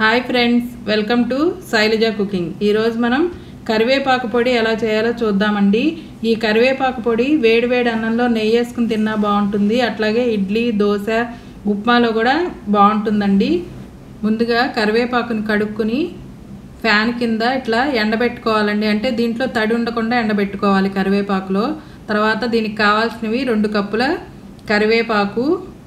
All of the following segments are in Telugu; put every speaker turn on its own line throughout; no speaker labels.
hi friends welcome to Shailaja cooking ఈరోజు మనం కరివేపాకు పొడి ఎలా చేయాలో చూద్దామండి ఈ కరివేపాకు పొడి వేడివేడి అన్నంలో నెయ్యి వేసుకుని తిన్నా బాగుంటుంది అట్లాగే ఇడ్లీ దోశ ఉప్మాలో కూడా బాగుంటుందండి ముందుగా కరివేపాకుని కడుక్కుని ఫ్యాన్ కింద ఇట్లా ఎండబెట్టుకోవాలండి అంటే దీంట్లో తడి ఉండకుండా ఎండబెట్టుకోవాలి కరివేపాకులో తర్వాత దీనికి కావాల్సినవి రెండు కప్పుల కరివేపాకు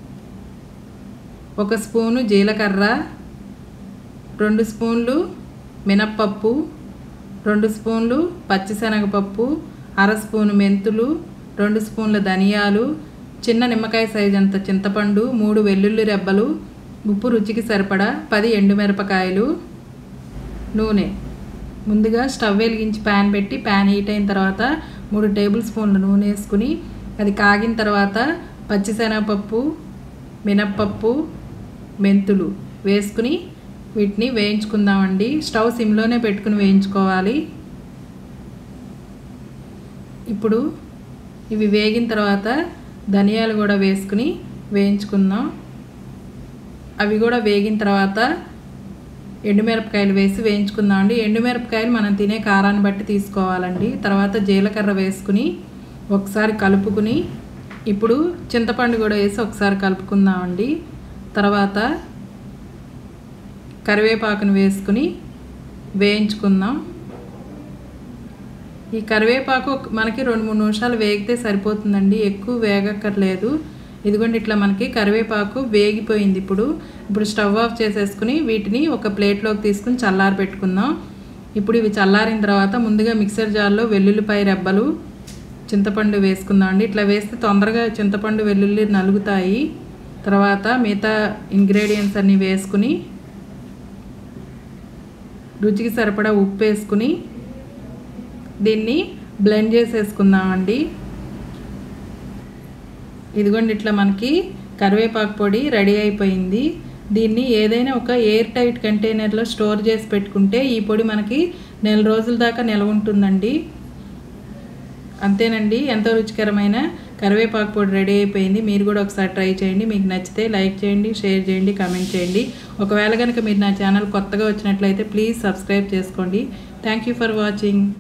ఒక స్పూను జీలకర్ర రెండు స్పూన్లు మినప్పప్పు రెండు స్పూన్లు పచ్చిశనగపప్పు అర స్పూను మెంతులు రెండు స్పూన్ల ధనియాలు చిన్న నిమ్మకాయ సైజ్ అంత చింతపండు మూడు వెల్లుల్లి రెబ్బలు ఉప్పు రుచికి సరిపడా పది ఎండుమిరపకాయలు నూనె ముందుగా స్టవ్ వెలిగించి ప్యాన్ పెట్టి ప్యాన్ హీట్ అయిన తర్వాత మూడు టేబుల్ స్పూన్ల నూనె వేసుకుని అది కాగిన తర్వాత పచ్చిశనగపప్పు మినప్పప్పు మెంతులు వేసుకుని వీటిని వేయించుకుందామండి స్టవ్ సిమ్లోనే పెట్టుకుని వేయించుకోవాలి ఇప్పుడు ఇవి వేగిన తర్వాత ధనియాలు కూడా వేసుకుని వేయించుకుందాం అవి కూడా వేగిన తర్వాత ఎండుమిరపకాయలు వేసి వేయించుకుందామండి ఎండుమిరపకాయలు మనం తినే కారాన్ని బట్టి తీసుకోవాలండి తర్వాత జీలకర్ర వేసుకుని ఒకసారి కలుపుకుని ఇప్పుడు చింతపండు కూడా వేసి ఒకసారి కలుపుకుందామండి తర్వాత కరివేపాకును వేసుకుని వేయించుకుందాం ఈ కరివేపాకు మనకి రెండు మూడు నిమిషాలు వేగితే సరిపోతుందండి ఎక్కువ వేగక్కర్లేదు ఇదిగోండి ఇట్లా మనకి కరివేపాకు వేగిపోయింది ఇప్పుడు ఇప్పుడు స్టవ్ ఆఫ్ చేసేసుకుని వీటిని ఒక ప్లేట్లోకి తీసుకుని చల్లారి పెట్టుకుందాం ఇప్పుడు ఇవి చల్లారిన తర్వాత ముందుగా మిక్సర్ జార్లో వెల్లుల్లిపాయ రెబ్బలు చింతపండు వేసుకుందాం అండి ఇట్లా వేస్తే తొందరగా చింతపండు వెల్లుల్లి నలుగుతాయి తర్వాత మిగతా ఇంగ్రీడియంట్స్ అన్నీ వేసుకుని రుచికి సరిపడా ఉప్పు వేసుకుని దీన్ని బ్లెండ్ చేసేసుకుందామండి ఇదిగోండి ఇట్లా మనకి కరివేపాకు పొడి రెడీ అయిపోయింది దీన్ని ఏదైనా ఒక ఎయిర్ టైట్ కంటైనర్లో స్టోర్ చేసి పెట్టుకుంటే ఈ పొడి మనకి నెల రోజుల దాకా నిల్వ ఉంటుందండి అంతేనండి ఎంతో రుచికరమైన కరివేపాకు పొడి రెడీ అయిపోయింది మీరు కూడా ఒకసారి ట్రై చేయండి మీకు నచ్చితే లైక్ చేయండి షేర్ చేయండి కామెంట్ చేయండి ఒకవేళ కనుక మీరు నా ఛానల్ కొత్తగా వచ్చినట్లయితే ప్లీజ్ సబ్స్క్రైబ్ చేసుకోండి థ్యాంక్ యూ ఫర్ వాచింగ్